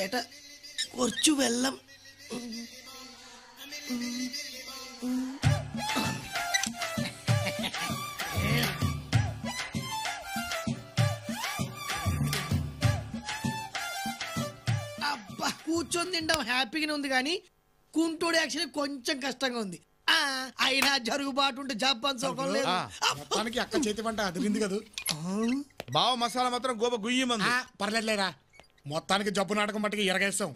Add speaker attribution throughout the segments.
Speaker 1: തേട്ട കുറച്ചു വെള്ളം అబ్బా కూర్చొని తింటాం హ్యాపీగానే ఉంది కానీ కుంటోడు యాక్చువల్లీ కొంచెం కష్టంగా ఉంది ఆ, అయినా జరుగుబాటు ఉంటే జపాన్ సోకం లేదు
Speaker 2: మొత్తానికి అక్క చేతి వంట అదిరింది కదా
Speaker 3: బావ మసాలా మాత్రం గోప గుయ్యమంది
Speaker 2: ఆ, పర్లేదులేరా మొత్తానికి జబ్బు నాటకం మట్టుకి ఎరగేస్తాం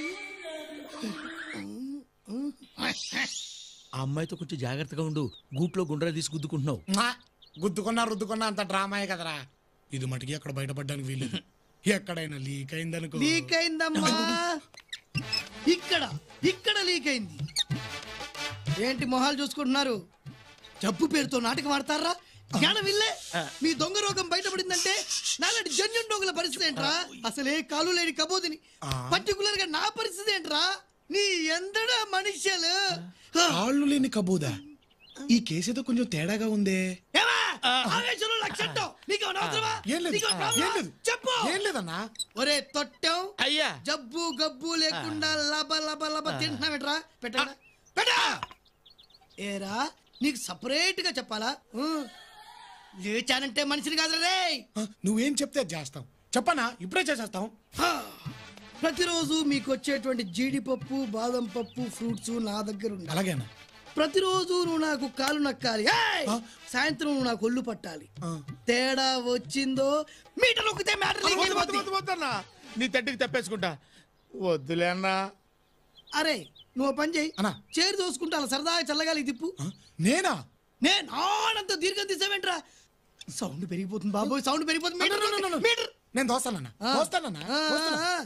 Speaker 4: ఆ అమ్మాయితో కొంచెం జాగ్రత్తగా ఉండు గూట్లో గుండ్రా తీసి గుద్దుకుంటున్నావు
Speaker 2: మా, గుద్దుకున్నా రుద్దుకున్నా అంత డ్రామాయే కదరా ఇది మటుకి అక్కడ బయటపడడానికి వీలేదు ఎక్కడైనా లీక్ అయిందనుకో
Speaker 1: లీక్ అయిందమ్మా ఇక్కడ ఇక్కడ లీక్ అయింది ఏంటి మొహాలు చూసుకుంటున్నారు జబ్బు పేరుతో నాటకం ఆడతారా జ్ఞానం ఇల్లే మీ దొంగ రోగం బయటపడిందంటే నాలాంటి జన్యున్ దొంగల పరిస్థితి ఏంట్రా అసలే కాలు లేని కబోదిని పర్టికులర్ గా నా పరిస్థితి ఏంట్రా నీ ఎందడా మనుష్యులు
Speaker 2: కాళ్ళు లేని కబూదా ఈ కేసు ఏదో కొంచెం తేడాగా ఉందే
Speaker 1: ఏమా? ఆవేశంలో లక్షట్టం. నీకేమన్నా అవసరమా?
Speaker 2: ఏం లేదు
Speaker 1: నీకేమన్నా
Speaker 2: ఏం
Speaker 1: ప్రాబ్లమా?
Speaker 2: లేదు
Speaker 1: చెప్పు
Speaker 2: ఏం లేదన్నా
Speaker 1: ఒరే తొట్టం
Speaker 4: అయ్యా
Speaker 1: జబ్బు గబ్బు లేకుండా లబ లబ లబ తింటున్నావేట్రా పెట్టా పెట్టా ఏరా నీకు సపరేట్ గా చెప్పాలా ఊ. లేచానంటే మనిషిని కాదురా రే
Speaker 2: ఆ, నువ్వేం చెప్తే అది చేస్తాం చెప్పనా ఇప్పుడే చేసేస్తాం
Speaker 1: హా. ప్రతిరోజు మీకు వచ్చేటువంటి జీడిపప్పు బాదం పప్పు ఫ్రూట్స్ నా దగ్గర ఉండాలి
Speaker 2: అలాగేనా
Speaker 1: ప్రతిరోజు నువ్వు నాకు కాలు నక్కాలి ఏయ్!
Speaker 2: ఆ?
Speaker 1: సాయంత్రం నువ్వు నాకు ఒళ్ళు పట్టాలి
Speaker 2: ఆ.
Speaker 1: తేడా వచ్చిందో మీటర్ నొక్కితే మ్యాటర్ లీక్
Speaker 3: వద్దు,
Speaker 1: అయిపోద్ది.
Speaker 3: వద్దు, వద్దు, వద్దన్నా నీ తట్టికి తప్పేసుకుంటా వద్దులే అన్నా
Speaker 1: అరే నువ్వు ఓ పని చేయి
Speaker 2: అన్నా.
Speaker 1: చేరు దోసుకుంటా అలా సరదాగా చల్లగాలి తిప్పు
Speaker 2: ఆ, నేనా
Speaker 1: నేను ఆనంత దీర్ఘం తీసావేంట్రా సౌండ్ పెరిగిపోతుంది బాబోయ్ సౌండ్ పెరిగిపోతుంది meter
Speaker 2: no, no, no, no.
Speaker 1: Meter
Speaker 2: నేను దోస్తానన్నా
Speaker 1: ఆ.
Speaker 2: దోస్తానన్నా
Speaker 1: ఆ,
Speaker 2: దోస్తానా?
Speaker 1: ఆ.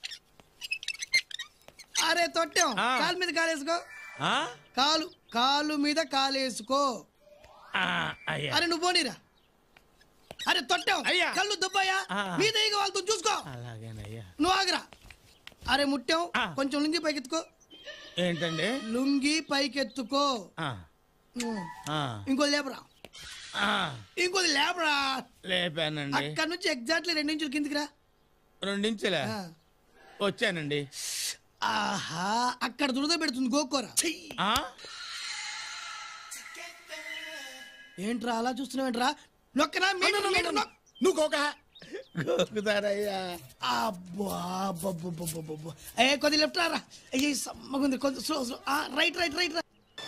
Speaker 1: అరే తొట్టాం
Speaker 4: ఆ.
Speaker 1: కాలు మీద కాలేసుకో
Speaker 4: ఆ?
Speaker 1: కాలు కాలు మీద కాలేసుకో
Speaker 4: ఆ, అయ్యా
Speaker 1: అరే నువ్వు పోనీరా అరే తొట్టాం
Speaker 4: అయ్యా.
Speaker 1: కళ్ళు దుబ్బయ్యా
Speaker 4: ఆ.
Speaker 1: మీద ఇక వాళ్ళతో చూసుకో
Speaker 4: అలాగేనయ్యా
Speaker 1: నువ్వు ఆగరా అరే ముట్టాం
Speaker 4: ఆ.
Speaker 1: కొంచెం లుంగి పైకెత్తుకో
Speaker 4: ఏంటండి
Speaker 1: లుంగి పైకెత్తుకో
Speaker 4: ఆ,
Speaker 1: ఉమ్.
Speaker 4: ఆ,
Speaker 1: ఇంకోది లేపరా
Speaker 4: ఆ,
Speaker 1: ఇంకోది లేపరా
Speaker 4: లేపానండి
Speaker 1: అక్కడ నుంచి ఎగ్జాక్ట్లీ రెండు ఇంచులు కిందికి రా
Speaker 4: రెండించలే
Speaker 1: ఆ.
Speaker 4: వచ్చానండి
Speaker 1: ఆహా అక్కడ దురద పెడుతుంది గోకోరా
Speaker 4: ఆ?
Speaker 1: ఏంట్రా అలా చూస్తున్నావేంట్రా నొక్కనా మీటర్ మీటర్ నొక్
Speaker 2: నువ్వు కోక
Speaker 4: గోకుతారయ్యా
Speaker 1: అబ్బా అబ్బబ్బబ్బబ్బబ్బబ్బ. ఏ కొద్ది లెఫ్ట్ రా అయ్యి సమ్మగుంది కొద్ది slow slow right right right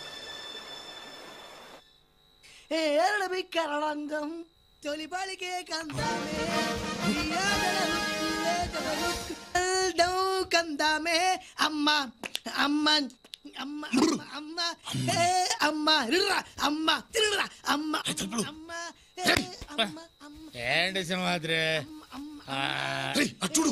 Speaker 1: ఏ ఎరడబి కరళంగం తొలి బాలికే కందామే దౌ కందామే అమ్మ అమ్మ అమ్మ అమ్మ అమ్మ ఏ అమ్మ రిర్రా అమ్మ తిరురా అమ్మ అమ్మ ఏ, అమ్మ అమ్మ
Speaker 4: ఏంటి సింహాద్రి ఆ,
Speaker 2: రేయ్, అటు చూడు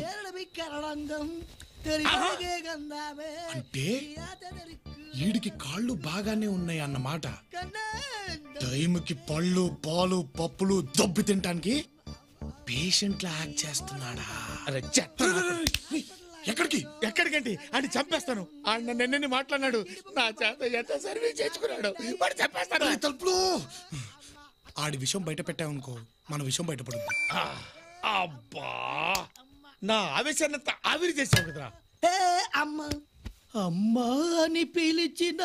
Speaker 2: అంటే వీడికి కాళ్ళు బాగానే ఉన్నాయి అన్నమాట టైంకి పళ్ళు పాలు పప్పులు దొబ్బి తినటానికి పేషెంట్ లా యాక్ట్ చేస్తున్నాడా
Speaker 4: అరే చెత్త
Speaker 2: రేయ్, ఎక్కడికి
Speaker 3: ఎక్కడికంటి అని చంపేస్తాను ఆయన నిన్నని మాట్లాడినాడు నా చేత ఎంత సర్వీస్ చేసుకున్నాడు వాడు చంపేస్తాను
Speaker 2: రేయ్, తలుపులు ఆడి విషయం బయట పెట్టామనుకో మన విషయం బయటపడుద్ది
Speaker 3: ఆ, అబ్బా నా ఆవేశాన్ని అంతా ఆవిరి చేసావు కదరా
Speaker 1: అమ్మ అమ్మా అని పిలిచిన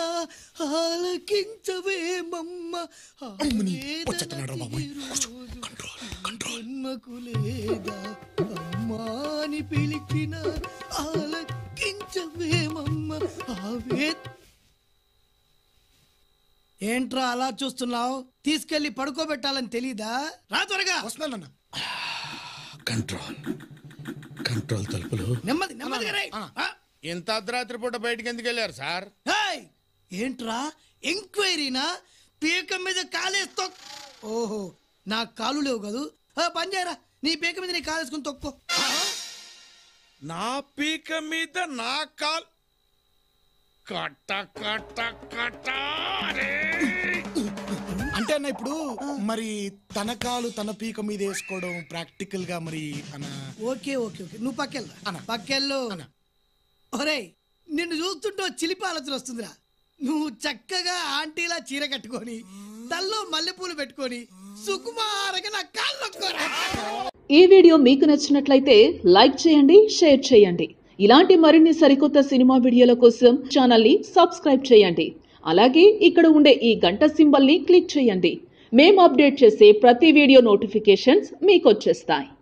Speaker 1: ఆలకించవేమమ్మ
Speaker 2: అమ్మని, వచ్చేస్తున్నాడు రా బాబోయ్. కూర్చో. కంట్రోల్ కంట్రోల్
Speaker 1: జన్మకు లేదా అమ్మా అని పిలిచిన ఆలకించవేమమ్మ ఆవే ఏంట్రా అలా చూస్తున్నావు తీసుకెళ్లి పడుకోబెట్టాలని తెలీదా రా త్వరగా
Speaker 2: వస్తున్నానన్న
Speaker 4: కంట్రోల్ కంట్రోల్ తలుపులు
Speaker 1: నెమ్మది నెమ్మదిగా రేయ్. ఆ.
Speaker 3: ఇంత అర్ధరాత్రి పూట బయటికి ఎందుకు వెళ్ళారు సార్
Speaker 1: ఏయ్! ఏంట్రా ఎంక్వైరీనా పీక మీద కాలేస్తో ఓహో నా కాలు లేవు కదూ ఆ, పని చేయరా నీ పీక మీద నీ కాలేసుకుని తొక్కో
Speaker 3: నా పీక మీద నా కాల్ కట్ట కట్ట కట్ట రే.
Speaker 2: అంటే అన్న ఇప్పుడు మరి తన కాలు తన పీక మీద వేసుకోవడం ప్రాక్టికల్ గా మరి అన్న
Speaker 1: ఓకే ఓకే ఓకే నువ్వు పక్కెళ్ళు
Speaker 2: అన్న.
Speaker 1: పక్కెళ్ళు
Speaker 2: అన్న.
Speaker 1: ఒరేయ్ నిన్ను చూస్తుంటే ఓ చిలిపి ఆలోచన వస్తుందిరా నువ్వు చక్కగా ఆంటీలా చీర కట్టుకొని తల్లో మల్లెపూలు పెట్టుకొని సుకుమారగా నా కాళ్ళు నొక్కోరా
Speaker 5: ఈ వీడియో మీకు నచ్చినట్లయితే లైక్ చేయండి షేర్ చేయండి ఇలాంటి మరిన్ని సరికొత్త సినిమా వీడియోల కోసం ఛానల్ని సబ్స్క్రైబ్ చేయండి అలాగే ఇక్కడ ఉండే ఈ గంట సింబల్ని క్లిక్ చేయండి మేము అప్డేట్ చేసే ప్రతి వీడియో నోటిఫికేషన్స్ మీకు వచ్చేస్తాయి